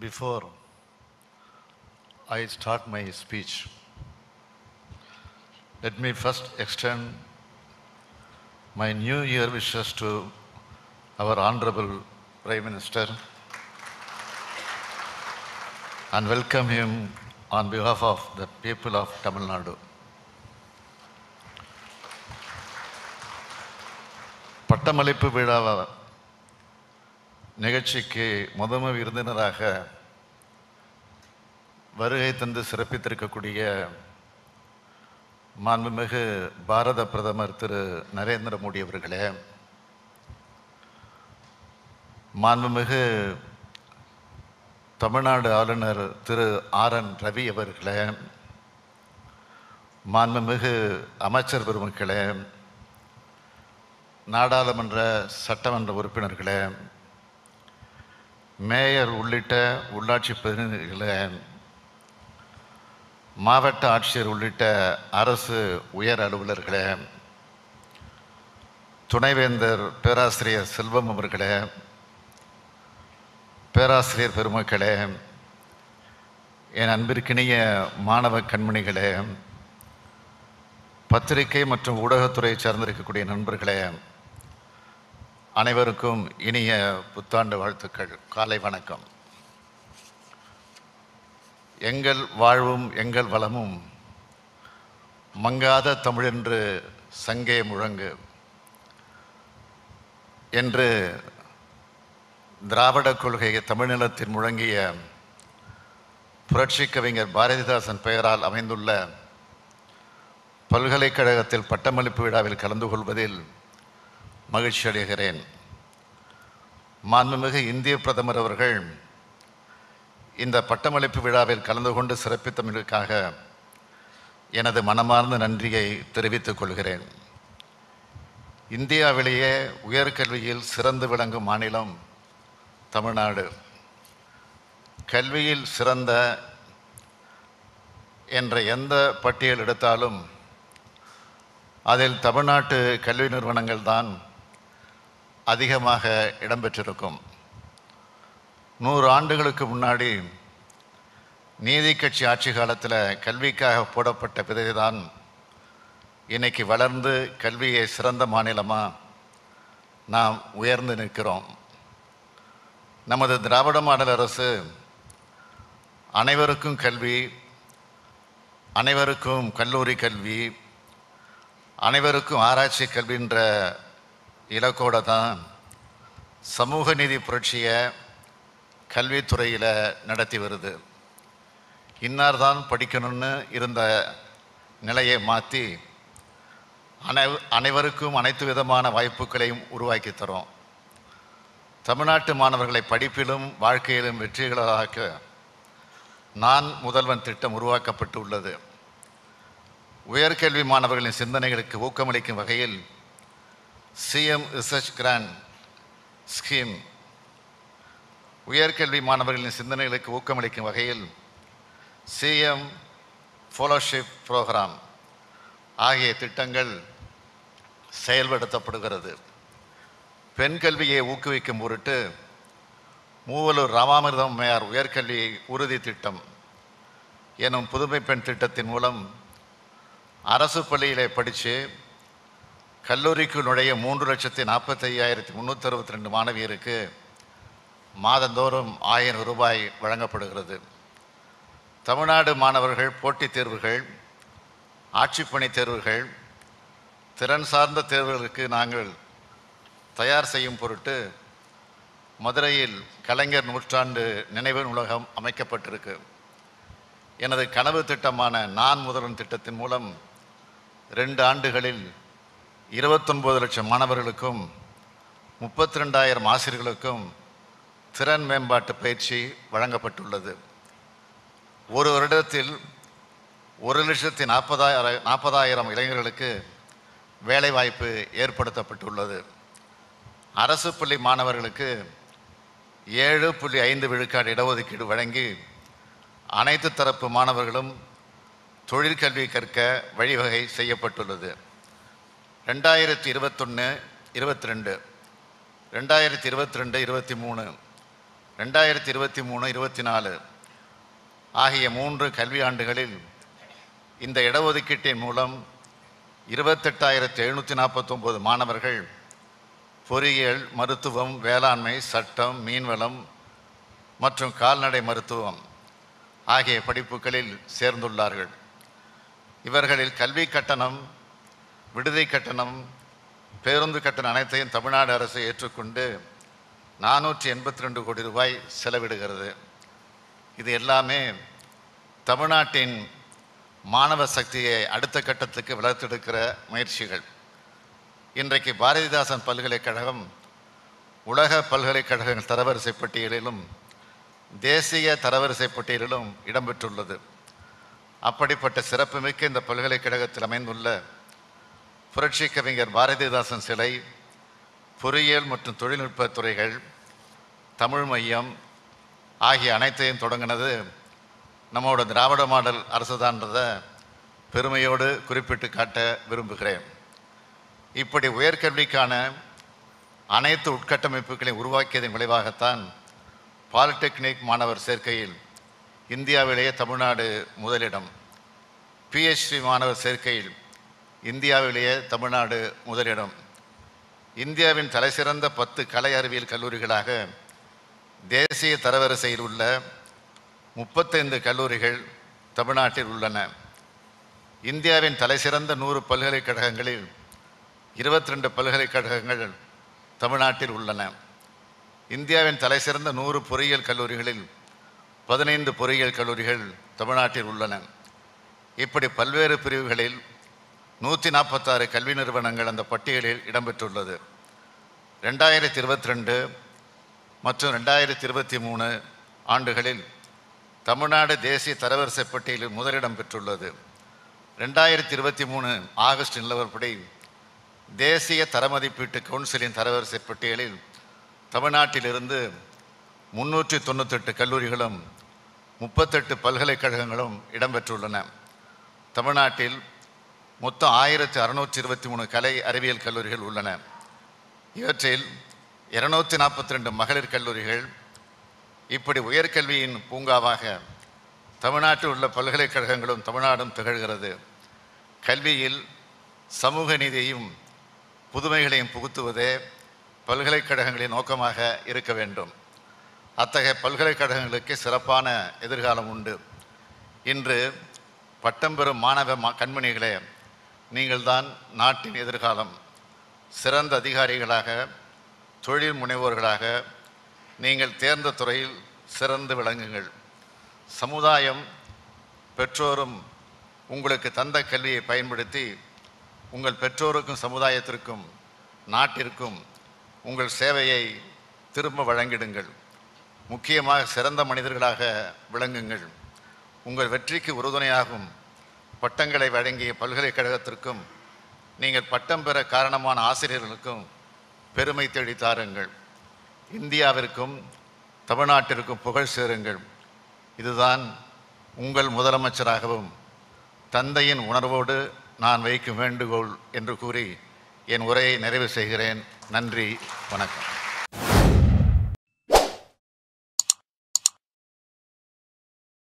Before I start my speech, let me first extend my New Year wishes to our Honorable Prime Minister and welcome him on behalf of the people of Tamil Nadu. பட்டமளிப்பு விழா நிகழ்ச்சிக்கு முதன்மை விருந்தினராக வருகை தந்து சிறப்பித்திருக்கக்கூடிய மாண்புமிகு பாரத பிரதமர் திரு நரேந்திர மோடி அவர்களே மாண்புமிகு தமிழ்நாடு ஆளுநர் திரு ஆர் என் ரவி அவர்களே மாண்புமிகு அமைச்சர் பெருமக்களே நாடாளுமன்ற சட்டமன்ற உறுப்பினர்களே மேயர் உள்ளிட்ட உள்ளாட்சி பிரதிநிதிகளே மாவட்ட ஆட்சியர் உள்ளிட்ட அரசு உயர் அலுவலர்களே துணைவேந்தர் பேராசிரியர் செல்வம் அவர்களே பேராசிரியர் பெருமக்களே என் அன்பிற்கினிய மாணவ கண்மணிகளே பத்திரிகை மற்றும் ஊடகத்துறையை சார்ந்திருக்கக்கூடிய நண்பர்களே அனைவருக்கும் இனிய புத்தாண்டு வாழ்த்துக்கள் காலை வணக்கம் எங்கள் வாழ்வும் எங்கள் வளமும் மங்காத தமிழென்று சங்கே முழங்கு என்று திராவிட கொள்கையை தமிழ்நிலத்தில் முழங்கிய புரட்சி கவிஞர் பாரதிதாசன் பெயரால் அமைந்துள்ள பல்கலைக்கழகத்தில் பட்டமளிப்பு விழாவில் கலந்து கொள்வதில் மகிழ்ச்சி அடைகிறேன் மாண்புமிகு இந்திய பிரதமர் அவர்கள் இந்த பட்டமளிப்பு விழாவில் கலந்து கொண்டு சிறப்பித்தமைக்காக எனது மனமார்ந்த நன்றியை தெரிவித்துக் கொள்கிறேன் இந்தியாவிலேயே உயர்கல்வியில் சிறந்து விளங்கும் மாநிலம் தமிழ்நாடு கல்வியில் சிறந்த என்ற எந்த பட்டியல் எடுத்தாலும் அதில் தமிழ்நாட்டு கல்வி நிறுவனங்கள் தான் அதிகமாக இடம்பெற்றிருக்கும் நூறு ஆண்டுகளுக்கு முன்னாடி நீதி கட்சி ஆட்சி காலத்தில் கல்விக்காக போடப்பட்ட விதை தான் இன்னைக்கு வளர்ந்து கல்வியை சிறந்த மாநிலமாக நாம் உயர்ந்து நிற்கிறோம் நமது திராவிட மாடல் அரசு அனைவருக்கும் கல்வி அனைவருக்கும் கல்லூரி கல்வி அனைவருக்கும் ஆராய்ச்சி கல்வின்ற இலக்கோட தான் சமூக நீதி புரட்சியை கல்வித்துறையில் நடத்தி வருது இன்னார் தான் படிக்கணும்னு இருந்த நிலையை மாற்றி அனை அனைவருக்கும் அனைத்து விதமான வாய்ப்புகளையும் உருவாக்கி தரோம் தமிழ்நாட்டு மாணவர்களை படிப்பிலும் வாழ்க்கையிலும் வெற்றிகளாக்க நான் முதல்வன் திட்டம் உருவாக்கப்பட்டு உள்ளது உயர்கல்வி மாணவர்களின் சிந்தனைகளுக்கு ஊக்கமளிக்கும் வகையில் சிஎம் ரிசர்ச் கிராண்ட் ஸ்கீம் உயர்கல்வி மாணவர்களின் சிந்தனைகளுக்கு ஊக்கமளிக்கும் வகையில் சிஎம் ஃபோலோஷிப் ப்ரோக்ராம் ஆகிய திட்டங்கள் செயல்படுத்தப்படுகிறது பெண் கல்வியை ஊக்குவிக்கும் பொருட்டு மூவலூர் ராமாமிர்தம் அம்மையார் உயர்கல்வி உறுதி திட்டம் எனும் புதுமை பெண் திட்டத்தின் மூலம் அரசு பள்ளியிலே படித்து கல்லூரிக்கு நுழைய மூன்று லட்சத்தி நாற்பத்தி ஐயாயிரத்தி முந்நூற்றி அறுபத்தி ரெண்டு மாணவியருக்கு மாதந்தோறும் ஆயிரம் ரூபாய் வழங்கப்படுகிறது தமிழ்நாடு மாணவர்கள் போட்டித் தேர்வுகள் ஆட்சிப்பணி தேர்வுகள் திறன் சார்ந்த தேர்வுகளுக்கு நாங்கள் தயார் செய்யும் பொருட்டு மதுரையில் கலைஞர் நூற்றாண்டு நினைவு நூலகம் அமைக்கப்பட்டிருக்கு எனது கனவு திட்டமான நான் முதல்வன் திட்டத்தின் மூலம் ரெண்டு ஆண்டுகளில் இருபத்தொன்பது லட்சம் மாணவர்களுக்கும் முப்பத்தி ரெண்டாயிரம் ஆசிரியர்களுக்கும் திறன் மேம்பாட்டு பயிற்சி வழங்கப்பட்டுள்ளது ஒரு வருடத்தில் ஒரு லட்சத்தி நாற்பதாயிரம் நாற்பதாயிரம் இளைஞர்களுக்கு வேலைவாய்ப்பு ஏற்படுத்தப்பட்டுள்ளது அரசு பள்ளி மாணவர்களுக்கு ஏழு புள்ளி ஐந்து விழுக்காடு இடஒதுக்கீடு வழங்கி அனைத்து தரப்பு மாணவர்களும் தொழிற்கல்வி கற்க வழிவகை செய்யப்பட்டுள்ளது ரெண்டாயிரத்தி இருபத்தொன்று இருபத்தி ரெண்டு ரெண்டாயிரத்தி இருபத்தி ரெண்டு இருபத்தி மூணு ரெண்டாயிரத்தி இருபத்தி மூணு இருபத்தி நாலு ஆகிய மூன்று கல்வியாண்டுகளில் இந்த இடஒதுக்கீட்டின் மூலம் இருபத்தெட்டாயிரத்தி எழுநூற்றி நாற்பத்தொம்போது மாணவர்கள் பொறியியல் மருத்துவம் வேளாண்மை சட்டம் மீன்வளம் மற்றும் கால்நடை மருத்துவம் ஆகிய படிப்புகளில் சேர்ந்துள்ளார்கள் இவர்களில் கல்வி கட்டணம் விடுதி கட்டணம் பேருந்து கட்டணம் அனைத்தையும் தமிழ்நாடு அரசு ஏற்றுக்கொண்டு நானூற்றி எண்பத்தி ரெண்டு கோடி ரூபாய் செலவிடுகிறது இது எல்லாமே தமிழ்நாட்டின் மாணவ சக்தியை அடுத்த கட்டத்துக்கு வளர்த்தெடுக்கிற முயற்சிகள் இன்றைக்கு பாரதிதாசன் பல்கலைக்கழகம் உலக பல்கலைக்கழகங்கள் தரவரிசை பட்டியலிலும் தேசிய தரவரிசை பட்டியலிலும் இடம்பெற்றுள்ளது அப்படிப்பட்ட சிறப்புமிக்க இந்த பல்கலைக்கழகத்தில் அமைந்துள்ள புரட்சி கவிஞர் பாரதிதாசன் சிலை பொறியியல் மற்றும் தொழில்நுட்ப துறைகள் தமிழ் மையம் ஆகிய அனைத்தையும் தொடங்கினது நம்மோட திராவிட மாடல் அரசுதான்றதை பெருமையோடு குறிப்பிட்டு காட்ட விரும்புகிறேன் இப்படி உயர்கல்விக்கான அனைத்து உட்கட்டமைப்புகளையும் உருவாக்கியதன் விளைவாகத்தான் பாலிடெக்னிக் மாணவர் சேர்க்கையில் இந்தியாவிலேயே தமிழ்நாடு முதலிடம் பிஹெச்டி மாணவர் சேர்க்கையில் இந்தியாவிலேயே தமிழ்நாடு முதலிடம் இந்தியாவின் தலைசிறந்த பத்து கலை அறிவியல் கல்லூரிகளாக தேசிய தரவரிசையில் உள்ள முப்பத்தைந்து கல்லூரிகள் தமிழ்நாட்டில் உள்ளன இந்தியாவின் தலைசிறந்த நூறு பல்கலைக்கழகங்களில் இருபத்தி ரெண்டு பல்கலைக்கழகங்கள் தமிழ்நாட்டில் உள்ளன இந்தியாவின் தலைசிறந்த நூறு பொறியியல் கல்லூரிகளில் பதினைந்து பொறியியல் கல்லூரிகள் தமிழ்நாட்டில் உள்ளன இப்படி பல்வேறு பிரிவுகளில் நூற்றி நாற்பத்தாறு கல்வி நிறுவனங்கள் அந்த பட்டியலில் இடம்பெற்றுள்ளது ரெண்டாயிரத்தி இருபத்தி ரெண்டு மற்றும் ரெண்டாயிரத்தி இருபத்தி மூணு ஆண்டுகளில் தமிழ்நாடு தேசிய தரவரிசை பட்டியலில் முதலிடம் பெற்றுள்ளது ரெண்டாயிரத்தி இருபத்தி மூணு ஆகஸ்ட் நிலவரப்படி தேசிய தரமதிப்பீட்டு கவுன்சிலின் தரவரிசை பட்டியலில் தமிழ்நாட்டிலிருந்து முன்னூற்றி தொண்ணூத்தெட்டு கல்லூரிகளும் முப்பத்தெட்டு பல்கலைக்கழகங்களும் இடம்பெற்றுள்ளன தமிழ்நாட்டில் மொத்தம் ஆயிரத்தி அறுநூற்றி இருபத்தி மூணு கலை அறிவியல் கல்லூரிகள் உள்ளன இவற்றில் இருநூத்தி நாற்பத்தி ரெண்டு மகளிர் கல்லூரிகள் இப்படி உயர்கல்வியின் பூங்காவாக தமிழ்நாட்டில் உள்ள பல்கலைக்கழகங்களும் தமிழ்நாடும் திகழ்கிறது கல்வியில் சமூக நீதியையும் புதுமைகளையும் புகுத்துவதே பல்கலைக்கழகங்களின் நோக்கமாக இருக்க வேண்டும் அத்தகைய பல்கலைக்கழகங்களுக்கு சிறப்பான எதிர்காலம் உண்டு இன்று பட்டம் பெறும் மாணவ மா கண்மணிகளே நீங்கள்தான் நாட்டின் எதிர்காலம் சிறந்த அதிகாரிகளாக தொழில் முனைவோர்களாக நீங்கள் தேர்ந்த துறையில் சிறந்து விளங்குங்கள் சமுதாயம் பெற்றோரும் உங்களுக்கு தந்த கல்வியை பயன்படுத்தி உங்கள் பெற்றோருக்கும் சமுதாயத்திற்கும் நாட்டிற்கும் உங்கள் சேவையை திரும்ப வழங்கிடுங்கள் முக்கியமாக சிறந்த மனிதர்களாக விளங்குங்கள் உங்கள் வெற்றிக்கு உறுதுணையாகும் பட்டங்களை வழங்கிய பல்கலைக்கழகத்திற்கும் நீங்கள் பட்டம் பெற காரணமான ஆசிரியர்களுக்கும் பெருமை தேடி தாருங்கள் இந்தியாவிற்கும் தமிழ்நாட்டிற்கும் புகழ் சேருங்கள் இதுதான் உங்கள் முதலமைச்சராகவும் தந்தையின் உணர்வோடு நான் வைக்கும் வேண்டுகோள் என்று கூறி என் உரையை நிறைவு செய்கிறேன் நன்றி வணக்கம்